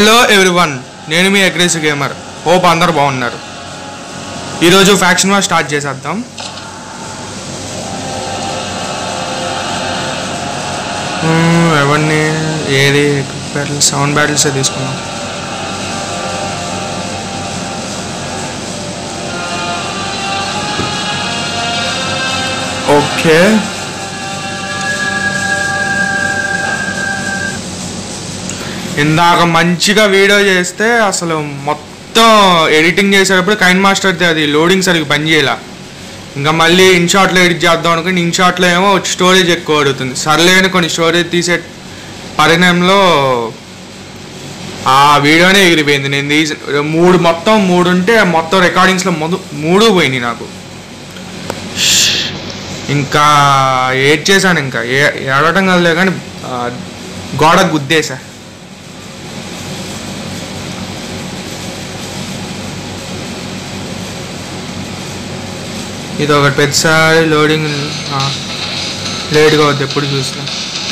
Hello everyone నేను మీ aggressive gamer hope అందరు బాగున్నారు ఈరోజు ఫ్యాక్షన్ వార్ స్టార్ట్ చేసేద్దాం మ్మ్, ఎవరిని ఏది బ్యాటిల్స్ సౌండ్ బ్యాటిల్సే తీసుకున్నాం ఓకే ఇందాక మంచిగా వీడియో చేస్తే అసలు మొత్తం ఎడిటింగ్ చేసేటప్పుడు కైన్ మాస్టర్ అది లోడింగ్ సరిగ్గా పనిచేయాల ఇంకా మళ్ళీ ఇన్ షాట్లో ఎడిట్ చేద్దాం అనుకుని ఇన్ షాట్లో ఏమో స్టోరేజ్ ఎక్కువ అడుగుతుంది సర్లేని కొన్ని స్టోరేజ్ తీసే పరిణామంలో ఆ వీడియోనే ఎగిరిపోయింది నేను తీసి మూడు మొత్తం మూడు ఉంటే మొత్తం రికార్డింగ్స్లో మొద మూడు పోయినాయి నాకు ఇంకా ఏడ్ చేశాను ఇంకా ఏ ఏడవటం కదలే కానీ ఆ, గోడకు గుద్దేశా ఇది ఒకటి పెద్దసారి లోడింగ్ లేట్గా అవుద్ది ఎప్పుడు చూసినా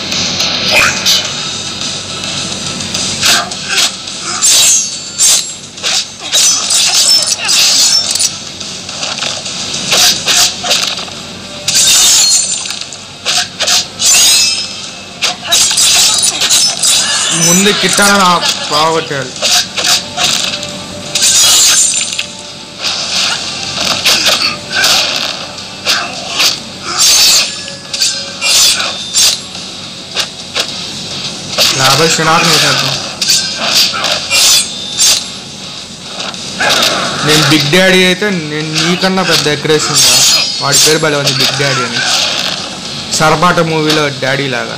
ముందు కిట్టాన బాగొట్టాలి యాభై క్షణాలు వేసేద్దాం నేను బిగ్ డాడీ అయితే నేను నీకన్నా పెద్ద ఎక్రేసిందా వాడి పేరు భలే ఉంది బిగ్ డాడీ అని సరపాట మూవీలో డాడీ లాగా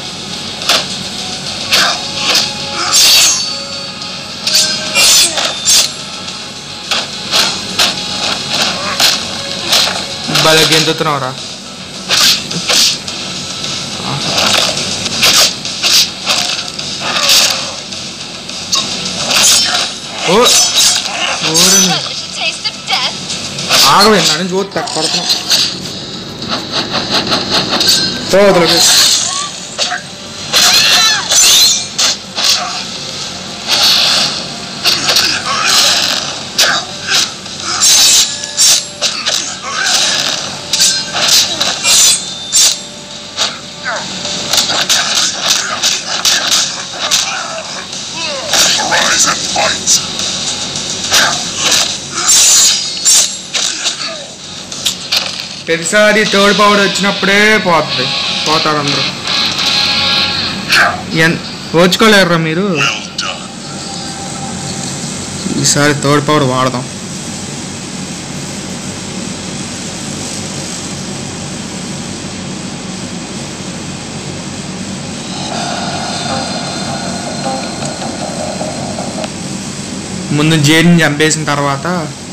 భలే గెంతుతున్నావురా ఓ ఓరని Delicious taste of death. ఆగవే నన్ను చూస్తే కొడుతున్నాం పోదులకి Rise and fight! ప్రతిసారి థర్డ్ పవర్ వచ్చినప్పుడే పోతుంది పోతారు అందరూ ఎన్ ఓచుకోలేరురా మీరు Well done. ఈసారి థర్డ్ పవర్ వాడదాం ముందు జేడిని చంపేసిన తర్వాత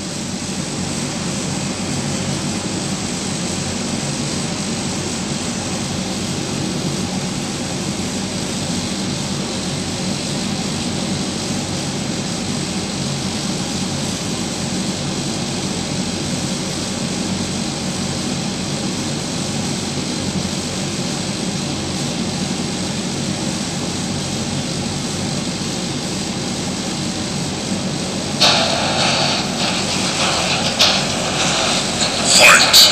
Fight!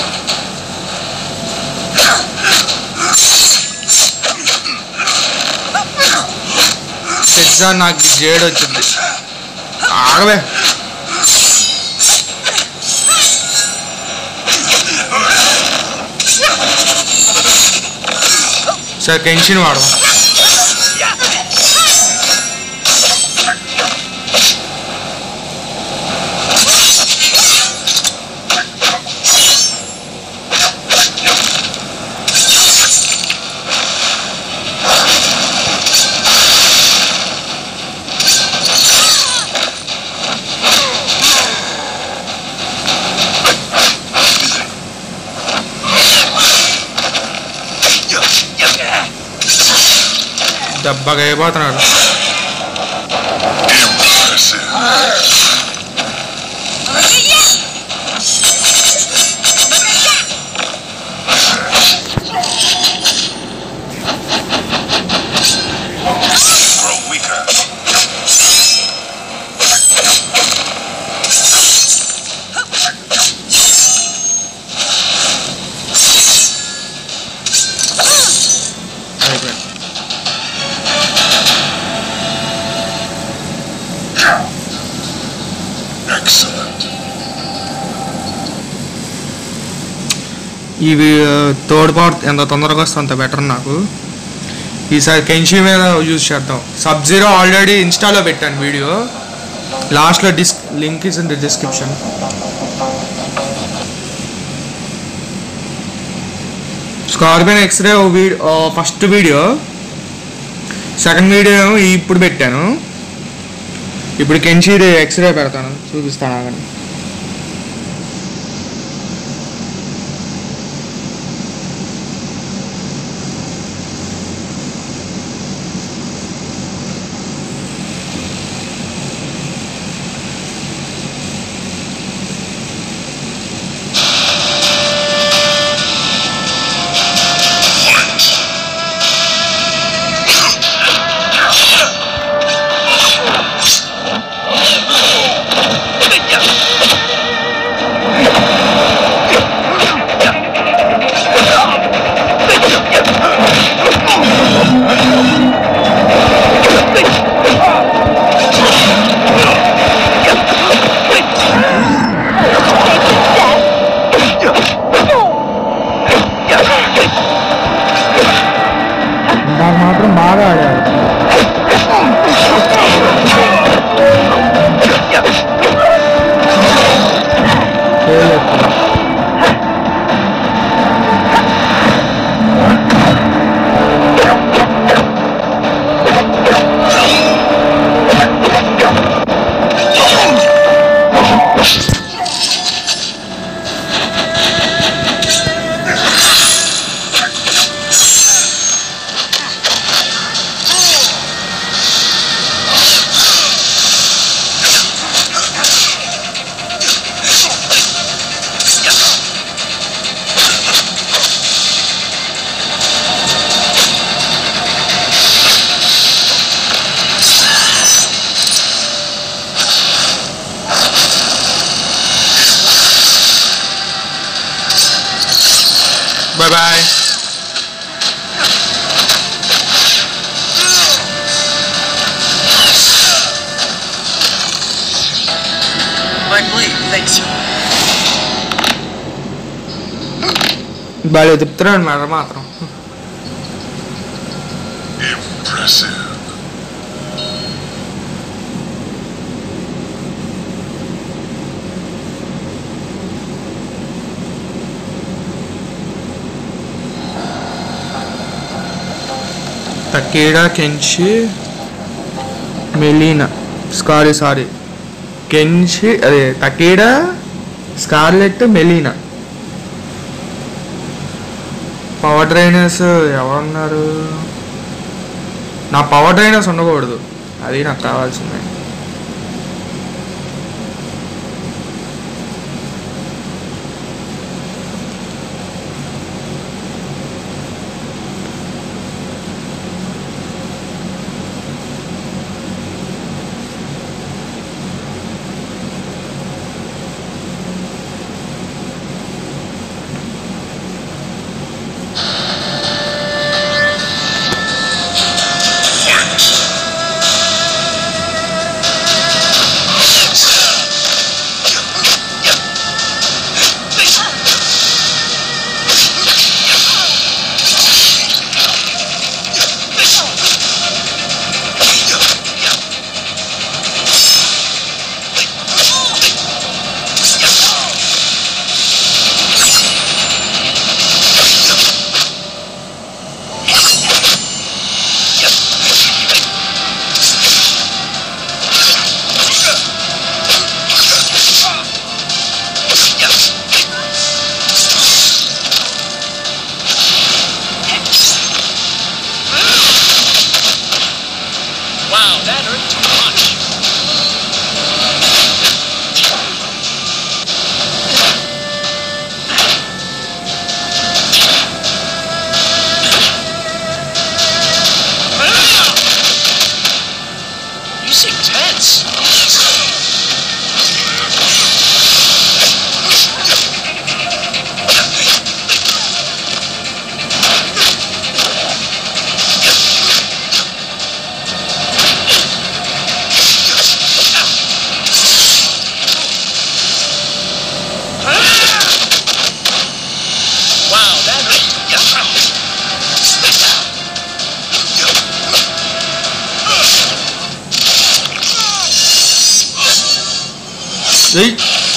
పిజ్జా నాకు జేడు వచ్చింది ఆగవే సరే కెన్షన్ వాడదాం దెబ్బగా అయిపోతున్నాడు Impressive. Grow weaker. ఇవి థర్డ్ పార్ట్ ఎంత తొందరగా వస్తే అంత బెటర్ నాకు ఈసారి కెన్షి మీద యూజ్ చేద్దాం సబ్ జీరో ఆల్రెడీ ఇన్స్టాలో పెట్టాను వీడియో లాస్ట్లో this link is in the description scorpion x-ray video first video second video ఏమో ఇప్పుడు పెట్టాను ఇప్పుడు కెన్షీది ఎక్స్రే పెడతాను చూపిస్తాను ఆగండి Fight. నాకు మాత్రం బాగా ఆడాడు boy boy Mike Lee, thanks. బాగా తిప్పుతున్నాడు మేడ మాత్రం Impressive. Takeda Kenshi Mileena sorry sorry Kenshi అదే Takeda Scarlet Mileena power trainers ఎవరున్నారు నా పవర్ ట్రైనర్స్ ఉండకూడదు అది నాకు కావాల్సిందే Fight. ఏయ్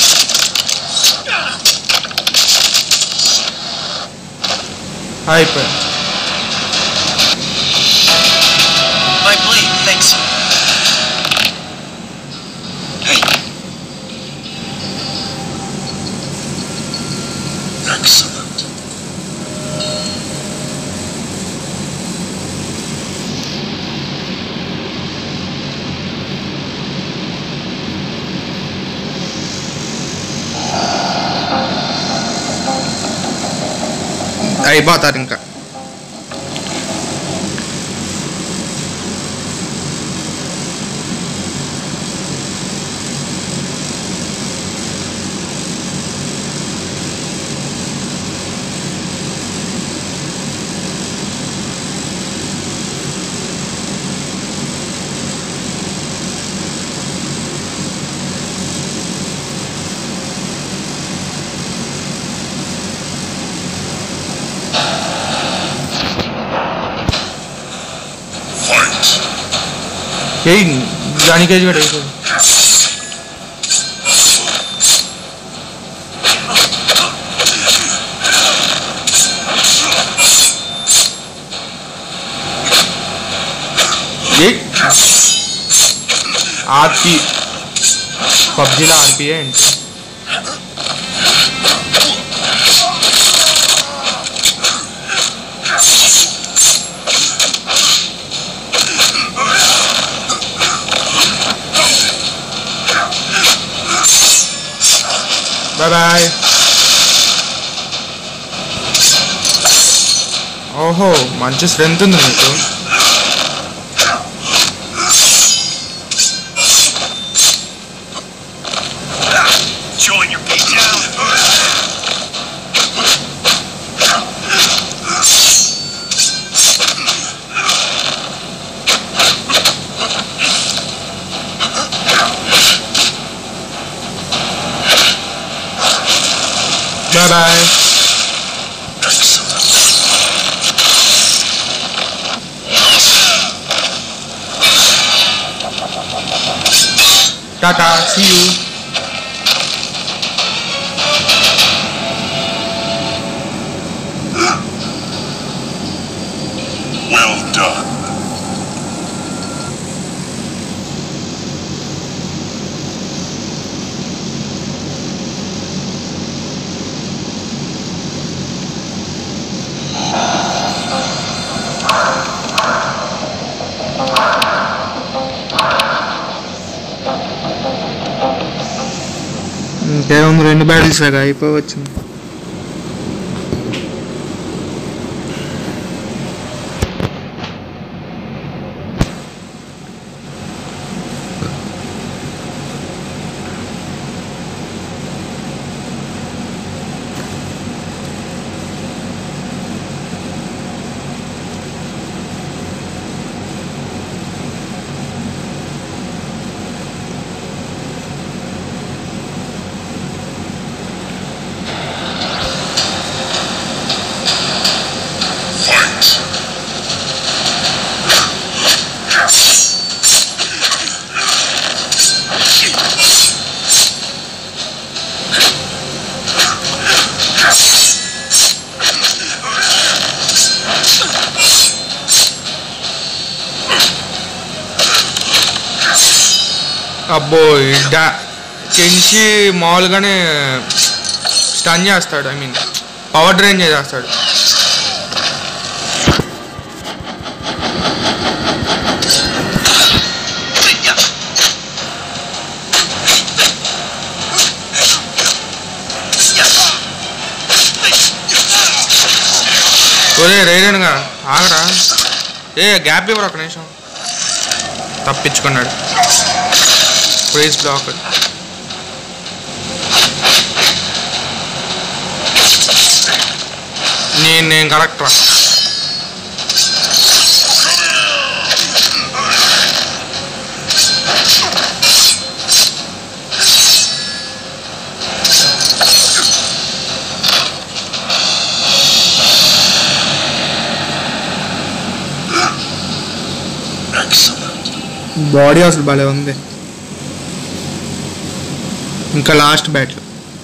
అయిపోయి My blade, thanks. Hey, Excellent. అయిపోతారు ఇంకా Fight. ఏయ్ దానికేజ్ కూడా అయిపోయింది ఏయ్ ఆర్పి పబ్జీలో ఆర్పిఏ ఏంటి బాయ్ బాయ్ ఓహో మంచి స్ట్రెంత్ ఉంది మీకు join your beat down. Boy boy Excellent. Tata see you Well done. ఇంకేముంది రెండు బ్యాటిల్స్ లాగా అయిపోవచ్చింది Fight. అబ్బో ఈ డా కెంచి మామూలుగానే స్టన్ చేస్తాడు ఐ మీన్ పవర్ డ్రైన్ చేసేస్తాడు ఒరే రైడన్గా ఆగరా ఏ గ్యాప్ ఇవ్వరు ఒక నిమిషం తప్పించుకున్నాడు ప్రైజ్ బ్లాక్ నేను నేను కరెక్ట్ రా Excellent. బాడీ అసలు భలే ఉంది ఇంకా లాస్ట్ బ్యాటిల్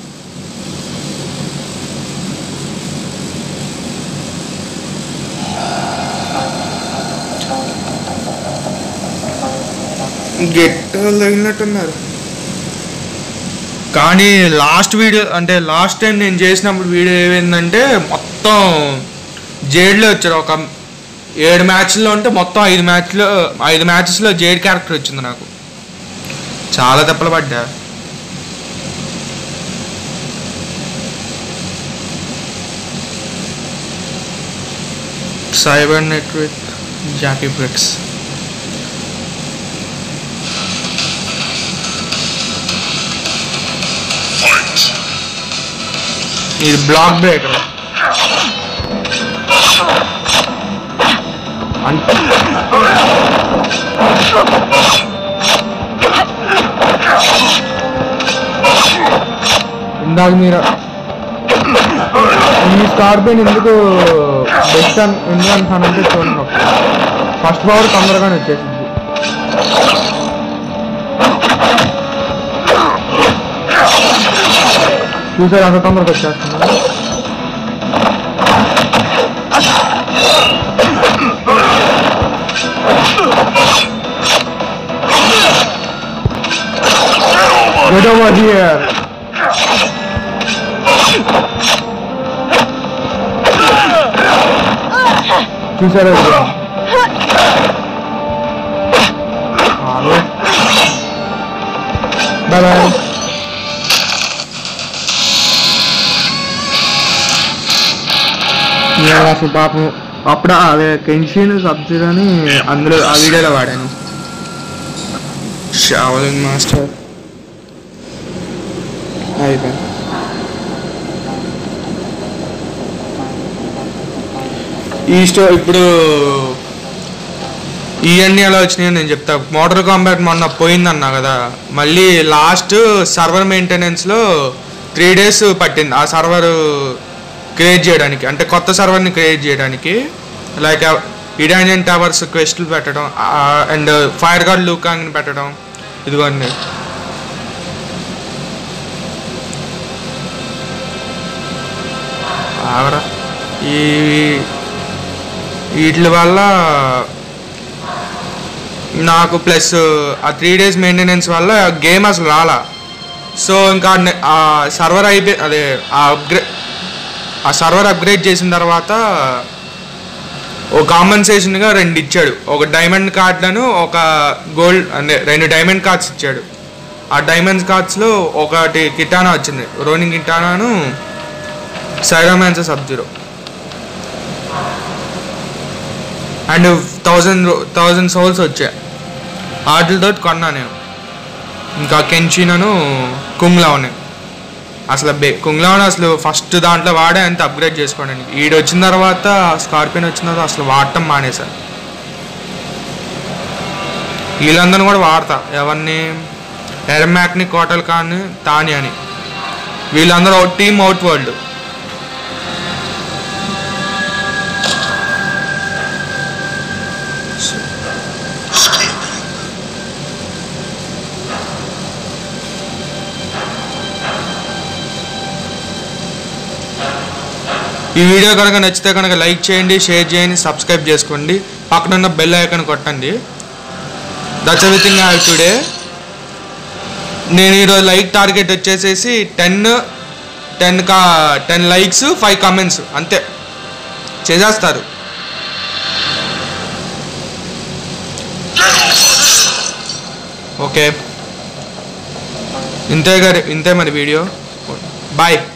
గెట్ తగిలినట్టున్నారు కానీ లాస్ట్ వీడియో అంటే లాస్ట్ టైం నేను చేసినప్పుడు వీడియో ఏమైందంటే మొత్తం జేడ్లో వచ్చారు ఒక ఏడు మ్యాచ్లో ఉంటే మొత్తం ఐదు మ్యాచ్లో ఐదు మ్యాచెస్లో జేడ్ క్యారెక్టర్ వచ్చింది నాకు చాలా దెబ్బలు పడ్డా cyber network Jacqui Briggs Fight. ఇది బ్లాక్ బ్రేకర్ ఇందాక మీరు ఈ స్కార్పియన్ ఎందుకు బెస్ట్ అని ఎందుకు అంటానంటే చూడండి ఫస్ట్ పవర్ తొందరగానే వచ్చేసింది చూసారు అంత తొందరగా వచ్చేస్తున్నా Get over here. చూసారా బాయ్ బాయ్ నేను అసలు పాపం అప్పుడు అదే కెన్షిన్ సబ్సిడీ అని అందులో ఆ వీడియోలో వాడాను షావలింగ్ మాస్టర్ అయిపోయింది ఈ స్టో ఇప్పుడు ఇవన్నీ ఎలా వచ్చినాయో నేను చెప్తా మోటార్ కాంబాట్ మొన్న పోయిందన్నా కదా మళ్ళీ లాస్ట్ సర్వర్ మెయింటెనెన్స్లో త్రీ డేస్ పట్టింది ఆ సర్వర్ క్రియేట్ చేయడానికి అంటే కొత్త సర్వర్ని క్రియేట్ చేయడానికి లైక్ ఇడానియన్ టవర్స్ క్వెస్ట్లు పెట్టడం అండ్ ఫైర్ గార్డ్ లూకాంగ్ని పెట్టడం ఇదిగోండి ఆగరా ఈ వీటి వల్ల నాకు ప్లస్ ఆ త్రీ డేస్ మెయింటెనెన్స్ వల్ల గేమ్ అసలు రాలా సో ఇంకా నె- ఆ సర్వర్ అయిపోయి అదే ఆ అప్గ్రేడ్ ఆ సర్వర్ అప్గ్రేడ్ చేసిన తర్వాత ఒక కాంపన్సేషన్గా రెండు ఇచ్చాడు ఒక డైమండ్ కార్డ్లను ఒక గోల్డ్ అంటే రెండు డైమండ్ కార్డ్స్ ఇచ్చాడు ఆ డైమండ్ కార్డ్స్లో ఒకటి కిటానా వచ్చింది రోనింగ్ కిటానాను సైరామాన్స్ Sub Zero and thousand thousand souls వచ్చాయి వాటితో కొన్నా నేను ఇంకా కెన్షినను కుంగ్లావని అసలు బే కుంగ్లావన్ అసలు ఫస్ట్ దాంట్లో వాడే అంత అప్గ్రేడ్ చేసుకోవడానికి ఈడు వచ్చిన తర్వాత స్కార్పియన్ వచ్చిన తర్వాత అసలు వాడటం మానేశాను వీళ్ళందరిని కూడా వాడతా ఎవరిని ఎర్మాక్ని కోటల్ ఖాన్ తాని అని వీళ్ళందరూ టీమ్ అవుట్ వరల్డ్ ఈ వీడియో కనుక నచ్చితే కనుక లైక్ చేయండి షేర్ చేయండి సబ్స్క్రైబ్ చేసుకోండి పక్కన ఉన్న బెల్ ఐకాన్ కొట్టండి దట్స్ ఎవ్రీథింగ్ హ్యావ్ టుడే నేను ఈరోజు లైక్ టార్గెట్ వచ్చేసేసి టెన్ టెన్ కా టెన్ లైక్స్ ఫైవ్ కామెంట్స్ అంతే చేసేస్తారు ఓకే ఇంతే గారి ఇంతే మరి వీడియో బాయ్